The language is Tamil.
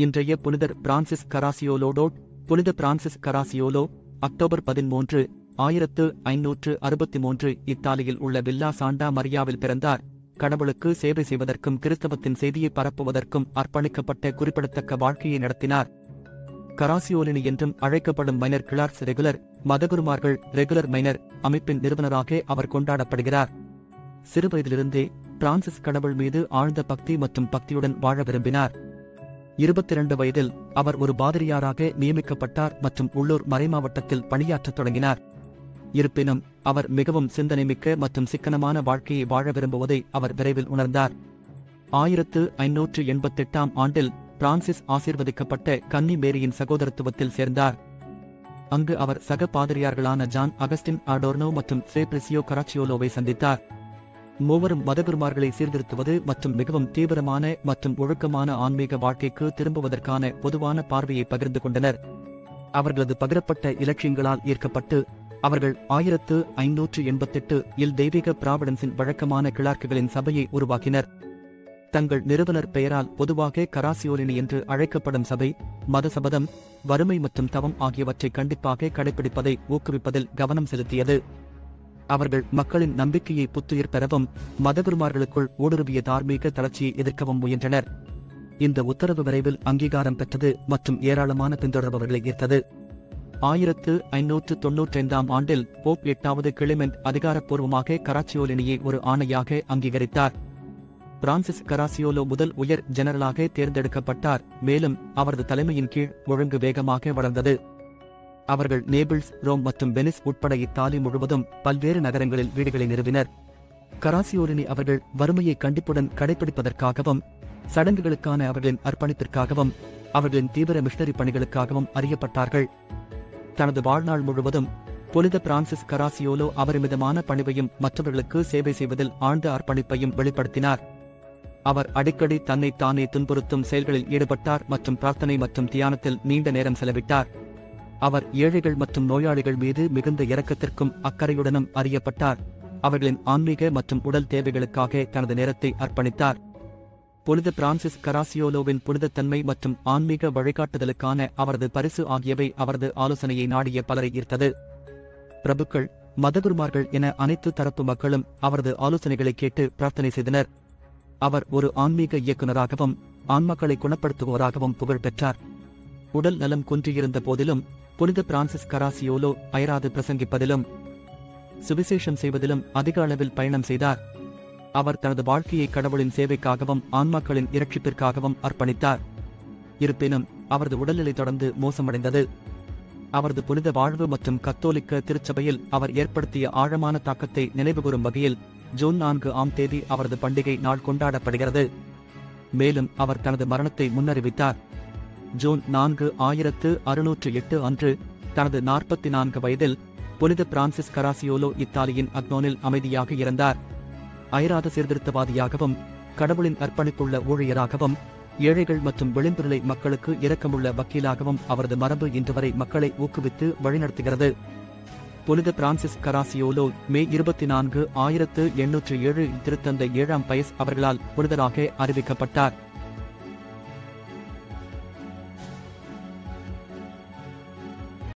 இன்றைய புனிதர் பிரான்சிஸ் கராசியோலோடோட் புனித பிரான்சிஸ் கராசியோலோ அக்டோபர் பதிமூன்று ஆயிரத்து ஐநூற்று அறுபத்தி மூன்று இத்தாலியில் உள்ள வில்லா சாண்டா மரியாவில் பிறந்தார் கடவுளுக்கு சேவை செய்வதற்கும் கிறிஸ்தவத்தின் செய்தியை பரப்புவதற்கும் அர்ப்பணிக்கப்பட்ட குறிப்பிடத்தக்க வாழ்க்கையை நடத்தினார் கராசியோலினி என்றும் அழைக்கப்படும் மைனர் கிளார்ஸ் ரெகுலர் மதகுருமார்கள் ரெகுலர் மைனர் அமைப்பின் நிறுவனராக அவர் கொண்டாடப்படுகிறார் சிறுவயதிலிருந்தே பிரான்சிஸ் கடவுள் மீது ஆழ்ந்த பக்தி மற்றும் பக்தியுடன் வாழ விரும்பினார் இருபத்திரண்டு வயதில் அவர் ஒரு பாதிரியாராக நியமிக்கப்பட்டார் மற்றும் உள்ளூர் மறைமாவட்டத்தில் பணியாற்றத் தொடங்கினார் இருப்பினும் அவர் மிகவும் சிந்தனைமிக்க மற்றும் சிக்கனமான வாழ்க்கையை வாழ விரும்புவதை அவர் விரைவில் உணர்ந்தார் ஆயிரத்து ஐநூற்று எண்பத்தெட்டாம் ஆண்டில் பிரான்சிஸ் ஆசீர்வதிக்கப்பட்ட கன்னி மேரியின் சகோதரத்துவத்தில் சேர்ந்தார் அங்கு அவர் சக பாதிரியார்களான ஜான் அகஸ்டின் ஆடோர்னோ மற்றும் சேப்ரிசியோ கராச்சியோலோவை சந்தித்தார் மூவரும் மதகுருமார்களை சீர்திருத்துவது மற்றும் மிகவும் தீவிரமான மற்றும் ஒழுக்கமான ஆன்மீக வாழ்க்கைக்கு திரும்புவதற்கான பொதுவான பார்வையை பகிர்ந்து கொண்டனர் அவர்களது பகிரப்பட்ட இலட்சியங்களால் ஈர்க்கப்பட்டு அவர்கள் ஆயிரத்து ஐநூற்று எண்பத்தெட்டு இல் தெய்வீக பிராவிடன்ஸின் வழக்கமான கிளார்க்குகளின் சபையை உருவாக்கினர் தங்கள் நிறுவனர் பெயரால் பொதுவாக கராசியோலினி என்று அழைக்கப்படும் சபை மதசபதம் வறுமை மற்றும் தவம் ஆகியவற்றை கண்டிப்பாக கடைபிடிப்பதை ஊக்குவிப்பதில் கவனம் செலுத்தியது அவர்கள் மக்களின் நம்பிக்கையை புத்துயிர் பெறவும் மதகுருமார்களுக்குள் ஊடுருவிய தார்மீக தளர்ச்சியை எதிர்க்கவும் முயன்றனர் இந்த உத்தரவு விரைவில் அங்கீகாரம் பெற்றது மற்றும் ஏராளமான பின்தொடர்பவர்களை ஈர்த்தது ஆயிரத்து ஐநூற்று தொன்னூற்றைந்தாம் ஆண்டில் போப் எட்டாவது கிளிமெண்ட் அதிகாரப்பூர்வமாக கராச்சியோலினியை ஒரு ஆணையாக அங்கீகரித்தார் பிரான்சிஸ் கராசியோலோ முதல் உயர் ஜெனரலாக தேர்ந்தெடுக்கப்பட்டார் மேலும் அவரது தலைமையின் கீழ் ஒழுங்கு வேகமாக வளர்ந்தது அவர்கள் நேபிள்ஸ் ரோம் மற்றும் வெனிஸ் உட்பட இத்தாலி முழுவதும் பல்வேறு நகரங்களில் வீடுகளை நிறுவினர் கராசியோலினி அவர்கள் வறுமையை கண்டிப்புடன் கடைபிடிப்பதற்காகவும் சடங்குகளுக்கான அவர்களின் அர்ப்பணிப்பிற்காகவும் அவர்களின் தீவிர மிஷனரி பணிகளுக்காகவும் அறியப்பட்டார்கள் தனது வாழ்நாள் முழுவதும் புனித பிரான்சிஸ் கராசியோலோ அபரிமிதமான பணிவையும் மற்றவர்களுக்கு சேவை செய்வதில் ஆழ்ந்த அர்ப்பணிப்பையும் வெளிப்படுத்தினார் அவர் அடிக்கடி தன்னை தானே துன்புறுத்தும் செயல்களில் ஈடுபட்டார் மற்றும் பிரார்த்தனை மற்றும் தியானத்தில் நீண்ட நேரம் செலவிட்டார் அவர் ஏழைகள் மற்றும் நோயாளிகள் மீது மிகுந்த இரக்கத்திற்கும் அக்கறையுடனும் அறியப்பட்டார் அவர்களின் ஆன்மீக மற்றும் உடல் தேவைகளுக்காக தனது நேரத்தை அர்ப்பணித்தார் புனித பிரான்சிஸ் கராசியோலோவின் புனிதத்தன்மை மற்றும் ஆன்மீக வழிகாட்டுதலுக்கான அவரது பரிசு ஆகியவை அவரது ஆலோசனையை நாடிய பலரை ஈர்த்தது பிரபுக்கள் மதகுருமார்கள் என அனைத்து தரப்பு மக்களும் அவரது ஆலோசனைகளை கேட்டு பிரார்த்தனை செய்தனர் அவர் ஒரு ஆன்மீக இயக்குநராகவும் ஆன்மக்களை குணப்படுத்துவோராகவும் புகழ் பெற்றார் உடல் நலம் குன்றியிருந்த போதிலும் புனித பிரான்சிஸ் கராசியோலோ அயராது பிரசங்கிப்பதிலும் சுவிசேஷம் செய்வதிலும் அதிக அளவில் பயணம் செய்தார் அவர் தனது வாழ்க்கையை கடவுளின் சேவைக்காகவும் ஆன்மாக்களின் இரட்சிப்பிற்காகவும் அர்ப்பணித்தார் இருப்பினும் அவரது உடல்நிலை தொடர்ந்து மோசமடைந்தது அவரது புனித வாழ்வு மற்றும் கத்தோலிக்க திருச்சபையில் அவர் ஏற்படுத்திய ஆழமான தாக்கத்தை நினைவுகூரும் வகையில் ஜூன் நான்கு ஆம் தேதி அவரது பண்டிகை நாள் கொண்டாடப்படுகிறது மேலும் அவர் தனது மரணத்தை முன்னறிவித்தார் ஜூன் நான்கு ஆயிரத்து அறுநூற்று எட்டு அன்று தனது நாற்பத்தி நான்கு வயதில் புனித பிரான்சிஸ் கராசியோலோ இத்தாலியின் அக்னோனில் அமைதியாக இறந்தார் அயராத சீர்திருத்தவாதியாகவும் கடவுளின் அர்ப்பணிப்புள்ள ஊழியராகவும் ஏழைகள் மற்றும் விளிம்புநிலை மக்களுக்கு இரக்கமுள்ள வக்கீலாகவும் அவரது மரபு இன்று வரை மக்களை ஊக்குவித்து வழிநடத்துகிறது புனித பிரான்சிஸ் கராசியோலோ மே இருபத்தி நான்கு ஆயிரத்து எண்ணூற்று ஏழு திருத்தந்தை ஏழாம் பயஸ் அவர்களால் புனிதராக அறிவிக்கப்பட்டார்